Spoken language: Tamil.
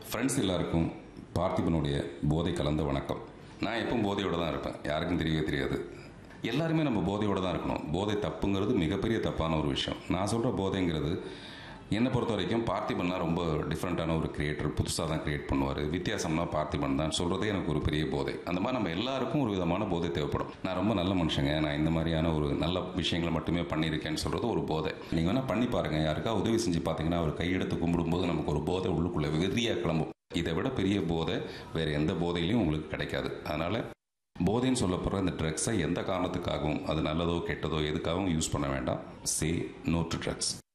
ஃப்ரெண்ட்ஸ் எல்லாருக்கும் பார்த்திபனுடைய போதை கலந்த வணக்கம் நான் எப்பவும் போதையோட தான் இருப்பேன் யாருக்கும் தெரியவே தெரியாது எல்லாருமே நம்ம போதையோட தான் இருக்கணும் போதை தப்புங்கிறது மிகப்பெரிய தப்பான ஒரு விஷயம் நான் சொல்கிற போதைங்கிறது என்னை பொறுத்த வரைக்கும் பார்த்திபன்லாம் ரொம்ப டிஃப்ரெண்ட்டான ஒரு கிரியேட்டர் புதுசாக தான் கிரியேட் பண்ணுவார் வித்தியாசம்னா பார்த்திபன் தான் சொல்கிறதே எனக்கு ஒரு பெரிய போதை அந்த மாதிரி நம்ம எல்லாருக்கும் ஒரு விதமான போதை தேவைப்படும் நான் ரொம்ப நல்ல மனுஷங்க நான் இந்த மாதிரியான ஒரு நல்ல விஷயங்களை மட்டுமே பண்ணியிருக்கேன்னு சொல்கிறது ஒரு போதை நீங்கள் வேணால் பண்ணி பாருங்கள் யாருக்கா உதவி செஞ்சு பார்த்தீங்கன்னா அவர் கையெடுத்து கும்பிடும்போது நமக்கு ஒரு போதை உள்ளுக்குள்ளே வெறியாக கிளம்பும் இதை விட பெரிய போதை வேறு எந்த போதையிலையும் உங்களுக்கு கிடைக்காது அதனால் போதைன்னு சொல்லப்படுற இந்த ட்ரக்ஸை எந்த காரணத்துக்காகவும் அது நல்லதோ கெட்டதோ எதுக்காகவும் யூஸ் பண்ண வேண்டாம் சே நோ டு ட்ரக்ஸ்